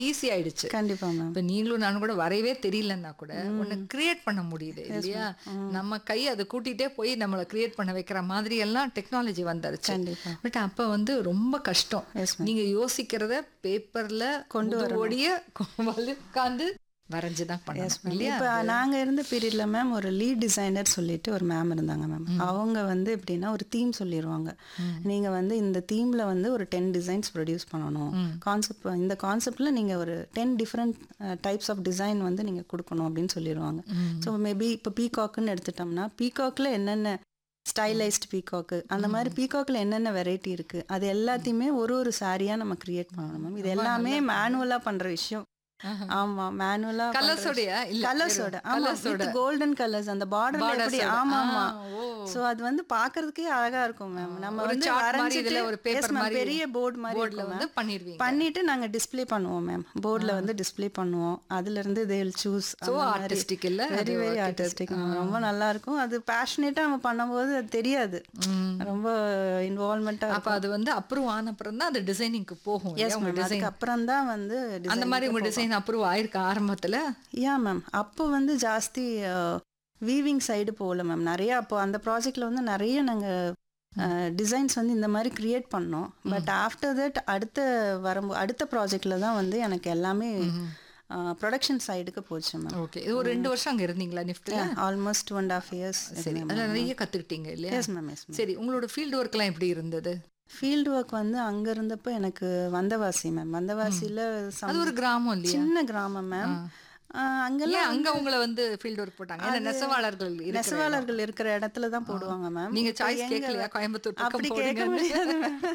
Easy ஆயிடுச்சு கண்டிப்பா ma'am இப்ப நீங்களும் நானும் கூட வரையவே தெரியலன்னா கூட ஒன்னு கிரியேட் பண்ண முடியுது இல்லையா நம்ம கை அதை கூட்டிட்டே போய் நம்மளை கிரியேட் பண்ண வைக்கிற மாதிரி எல்லாம் டெக்னாலஜி வந்துருச்சு கண்டிப்பா பட் அப்ப வந்து ரொம்ப கஷ்டம் எஸ் நீங்க யோசிக்கிறத பேப்பர்ல கொண்டு ஓடிய உட்காந்து வரைஞ்சுதான் பண்ணணும் இல்லையா இப்போ நாங்க இருந்த பீரியட்ல மேம் ஒரு லீட் டிசைனர் சொல்லிட்டு ஒரு மேம் இருந்தாங்க மேம் அவங்க வந்து எப்படின்னா ஒரு தீம் சொல்லிடுவாங்க நீங்க வந்து இந்த தீம்ல வந்து ஒரு டென் டிசைன்ஸ் ப்ரொடியூஸ் பண்ணணும் கான்செப்ட் இந்த கான்செப்ட்ல நீங்க ஒரு ten different types of design வந்து நீங்க கொடுக்கணும் அப்படின்னு சொல்லிடுவாங்க ஸோ மேபி இப்போ பீகாக்குன்னு எடுத்துட்டோம்னா பீகாக்ல என்னென்ன ஸ்டைலைஸ்ட் பீகாக்கு அந்த மாதிரி பீகாக்ல என்னென்ன வெரைட்டி இருக்கு அது எல்லாத்தையுமே ஒரு ஒரு சாரியா நம்ம கிரியேட் பண்ணணும் மேம் இது எல்லாமே மேனுவலா பண்ற விஷயம் ஆஹா. ஆமா மேனுவலா கலர்ஸோடயா இல்ல கலர்ஸோட ஆமா கலர்ஸோட வித் கோல்டன் கலர்ஸ் அந்த பார்டர்ல எப்படி Borders-ஓட. ஆமா ஆமா ஆ, ஓ. சோ அது வந்து பாக்குறதுக்கே அழகா இருக்கும் மேம் நம்ம ஒரு வந்து chart மாதிரி வரைஞ்சிட்டு இதுல ஒரு paper yes, ma'am, மாதிரி பெரிய போர்டு மாதிரி போர்ட்ல இருக்கும் வந்து ma'am. பண்ணிடுவீங்க பண்ணிட்டு நாங்க டிஸ்ப்ளே பண்ணுவோம் மேம் போர்டுல வந்து டிஸ்ப்ளே பண்ணுவோம் அதுல இருந்து they will choose so artistic இல்ல வெரி வெரி ஆர்டிஸ்டிக் ரொம்ப நல்லா இருக்கும் அது பேஷனேட்டா நம்ம பண்ணும்போது அது தெரியாது ரொம்ப இன்வால்மெண்டா அப்ப அது வந்து அப்ரூவ் ஆன அப்புறம் தான் அது டிசைனிங்க்கு போகும் இல்லையா? எஸ் உங்க மேம் டிசைன் அதுக்கு அப்புறம் தான் வந்து அந்த மாதிரி உங்க டிசைன் அப்ரூவ் ஆயிருக்கு ஆரம்பத்துல யா மேம் அப்போ வந்து ஜாஸ்தி வீவிங் சைடு போகல மேம் நிறைய அப்போ அந்த ப்ராஜெக்ட்ல வந்து நிறைய நாங்கள் டிசைன்ஸ் வந்து இந்த மாதிரி கிரியேட் பண்ணோம் பட் ஆஃப்டர் தட் அடுத்த வரும்போ அடுத்த ப்ராஜெக்ட்ல தான் வந்து எனக்கு எல்லாமே ப்ரொடக்ஷன் சைடுக்கு போச்சு மேம் ஓகே இது ஒரு ரெண்டு வருஷம் அங்க இருந்தீங்களா நிஃப்ட்ல almost two and half years சரி அதுல நிறைய கத்துக்கிட்டீங்க இல்லையா எஸ் மேம் எஸ் மேம் சரி உங்களோட ஃபீல்டு ஒர்க்லாம் எப்படி இருந்தது ஃபீல்டு ஒர்க் வந்து அங்க இருந்தப்போ எனக்கு வந்தவாசி மேம் வந்தவாசியில some அது ஒரு கிராமம் இல்லையா சின்ன கிராமம் மேம் அங்கெல்லாம் ஏன் அங்க உங்களை வந்து ஃபீல்டு ஒர்க் போட்டாங்க ஏன்னா நெசவாளர்கள் இருக்கிற நெசவாளர்கள் இருக்கிற இடத்துல தான் போடுவாங்க மேம் நீங்க இப்ப சாய்ஸ் எங்க- கேட்கலையா கோயம்புத்தூர் பக்கம் அப்படி கேட்க போடுங்கன்னு? முடியாது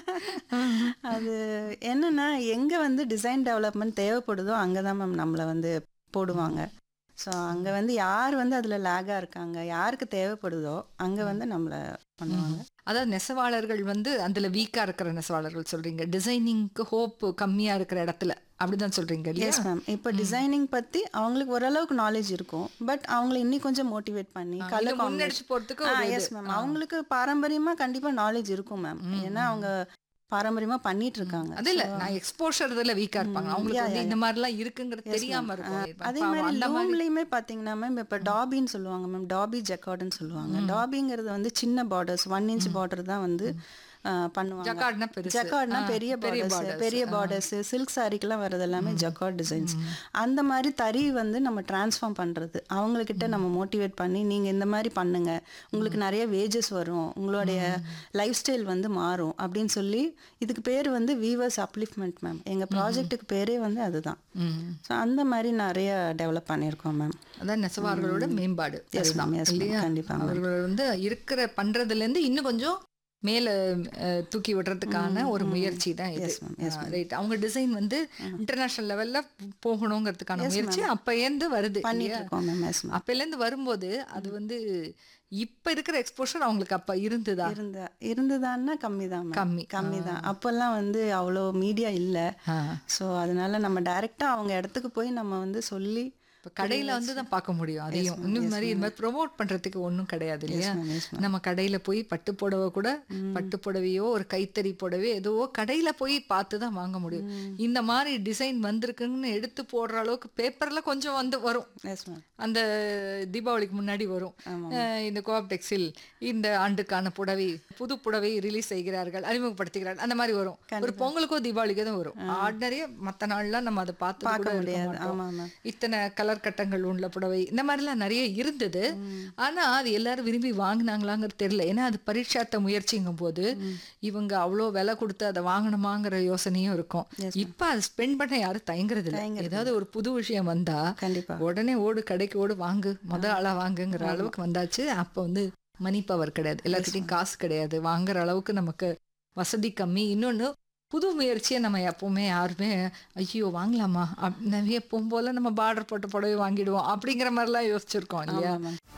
ma'am. அது என்னன்னா எங்க வந்து டிசைன் டெவலப்மெண்ட் தேவைப்படுதோ அங்கதான் மேம் நம்மளை வந்து போடுவாங்க ஸோ அங்க வந்து யார் வந்து அதுல லேகா இருக்காங்க யாருக்கு தேவைப்படுதோ அங்க வந்து நம்மளை பண்ணுவாங்க அதாவது நெசவாளர்கள் வந்து அதுல வீக்கா இருக்கிற நெசவாளர்கள் சொல்றீங்க டிசைனிங்க்கு ஹோப் கம்மியா இருக்கிற இடத்துல அப்படிதான் சொல்றீங்க இல்லையா எஸ் மேம் இப்போ டிசைனிங் பத்தி அவங்களுக்கு ஓரளவுக்கு நாலேஜ் இருக்கும் பட் அவங்கள இன்னும் கொஞ்சம் மோட்டிவேட் பண்ணி இதை கலர் முன்னெடுத்து போறதுக்கு ஒரு எஸ் மேம் அவங்களுக்கு பாரம்பரியமா கண்டிப்பா நாலேஜ் இருக்கும் மேம் ஏன்னா அவங்க பாரம்பரியமா பண்ணிட்டு இருக்காங்க அது இல்ல நான் எக்ஸ்போஷர் இதுல வீக்கா இருப்பாங்க அவங்களுக்கு வந்து இந்த மாதிரி எல்லாம் இருக்குங்கிறது தெரியாம இருக்கும் அதே பாவம், மாதிரி அந்த மாதிரி லூம்லயுமே பாத்தீங்கன்னா மேம் இப்ப டாபின்னு சொல்லுவாங்க மேம் டாபி ஜக்கார்டுன்னு சொல்லுவாங்க டாபிங்கிறது வந்து சின்ன பார்டர்ஸ் ஒன் இன்ச் பார்டர் தான் வந்து ஆ, பண்ணுவாங்க ஜக்கார்ட்னா பெருசு ஜக்கார்ட்னா ஆ, பெரிய பெரிய பார்டர்ஸ் borders. பெரிய பார்டர்ஸ் சில்க் சாரிக்கெல்லாம் வர்றது எல்லாமே ஜக்கார்ட் டிசைன்ஸ் அந்த மாதிரி தறி வந்து நம்ம டிரான்ஸ்ஃபார்ம் பண்றது அவங்கக்கிட்ட நம்ம மோட்டிவேட் பண்ணி நீங்க இந்த மாதிரி பண்ணுங்க உங்களுக்கு நிறைய வேஜஸ் வரும் உங்களுடைய லைஃப் ஸ்டைல் வந்து மாறும் அப்படின்னு சொல்லி இதுக்கு பேர் வந்து வீவர்ஸ் அப்லிஃப்ட்மெண்ட் மேம் எங்க ப்ராஜெக்ட்டுக்கு பேரே வந்து அதுதான் ம். ஸோ அந்த மாதிரி நிறைய டெவலப் பண்ணியிருக்கோம் மேம் அதான் நெசவாளர்களோட மேம்பாடு Yes, அதுதான், ma'am. Yes, ma'am. இல்லையா கண்டிப்பா, ma'am. அவர்கள் வந்து இருக்கிற பண்றதுல இருந்து இன்னும் கொஞ்சம் மேல அஹ், தூக்கி விடுறதுக்கான ஒரு முயற்சி தான் இது Yes, ma'am. Yes, ரைட் அவங்க டிசைன் வந்து இன்டர்நேஷனல் லெவல்ல போகணுங்கிறதுக்கான முயற்சி அப்ப ஏந்து வருது பண்ணிட்டு இல்லையா இருக்கோம் மேம் எஸ் மேம் அப்பல இருந்து வரும்போது அது வந்து இப்ப இருக்கிற எக்ஸ்போஷர் அவங்களுக்கு அப்ப இருந்ததா இருந்த இருந்ததான்னா கம்மி தான் கம்மி. கம்மி தான் அப்போல்லாம் வந்து அவ்வளோ மீடியா இல்லை ஆ. ஸோ அதனால நம்ம டைரெக்டாக அவங்க இடத்துக்கு போய் நம்ம வந்து சொல்லி இப்ப கடையில வந்து தான் பார்க்க முடியும் அதையும் இன்னும் மாதிரி இது மாதிரி ப்ரோமோட் பண்றதுக்கு ஒண்ணும் கிடையாது இல்லையா ma'am, yes, நம்ம கடையில போய் பட்டு புடவை கூட பட்டு புடவையோ ஒரு கைத்தறி புடவையோ ஏதோ கடையில போய் பார்த்து தான் வாங்க முடியும் இந்த மாதிரி டிசைன் வந்திருக்குன்னு எடுத்து போடுற அளவுக்கு பேப்பர்ல கொஞ்சம் வந்து வரும் எஸ் மேம் அந்த தீபாவளிக்கு முன்னாடி வரும் அஹ் இந்த கோஆப் டெக்ஸில் இந்த ஆண்டுக்கான புடவை புது புடவை ரிலீஸ் செய்கிறார்கள் அறிமுகப்படுத்துகிறார்கள் அந்த மாதிரி வரும் ஒரு பொங்கலுக்கோ தீபாவளிக்கோ தான் வரும் ஆர்டினரியா மத்த நாள்லாம் நம்ம அதை பார்த்து கூட இருக்க முடியாது. மாட்டோம். ஆமா, மேம். இத்தனை கலர் கட்டங்கள் உள்ள புடவை இந்த மாதிரிலாம் நிறைய இருந்தது ஆனா அது எல்லாரும் விரும்பி வாங்கினாங்களாங்கிறது தெரியல ஏன்னா அது பரீட்சார்த்த முயற்சிங்கும் போது இவங்க அவ்வளோ விலை கொடுத்து அதை வாங்கணுமாங்கிற யோசனையும் இருக்கும் இப்ப அது ஸ்பெண்ட் பண்ண யாரும் தயங்குறது இல்லை ஏதாவது ஒரு புது விஷயம் வந்தா கண்டிப்பா உடனே ஓடு கடைக்கு ஓடு வாங்கு முத ஆளா வாங்குங்கிற அளவுக்கு வந்தாச்சு அப்ப வந்து மணி பவர் கிடையாது எல்லாத்துட்டையும் காசு கிடையாது வாங்குற அளவுக்கு நமக்கு வசதி கம்மி இன்னொன்னு புது முயற்சியை நம்ம எப்பவுமே யாருமே ஐயோ வாங்கலாமா அப்~ நிறைய போகும்போல நம்ம பார்டர் போட்ட புடவை வாங்கிடுவோம் அப்படிங்கிற மாதிரிலாம் யோசிச்சிருக்கோம் இல்லையா ஆமா மேம்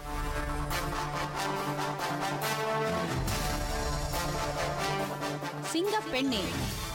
சிங்கப்பெண்ணே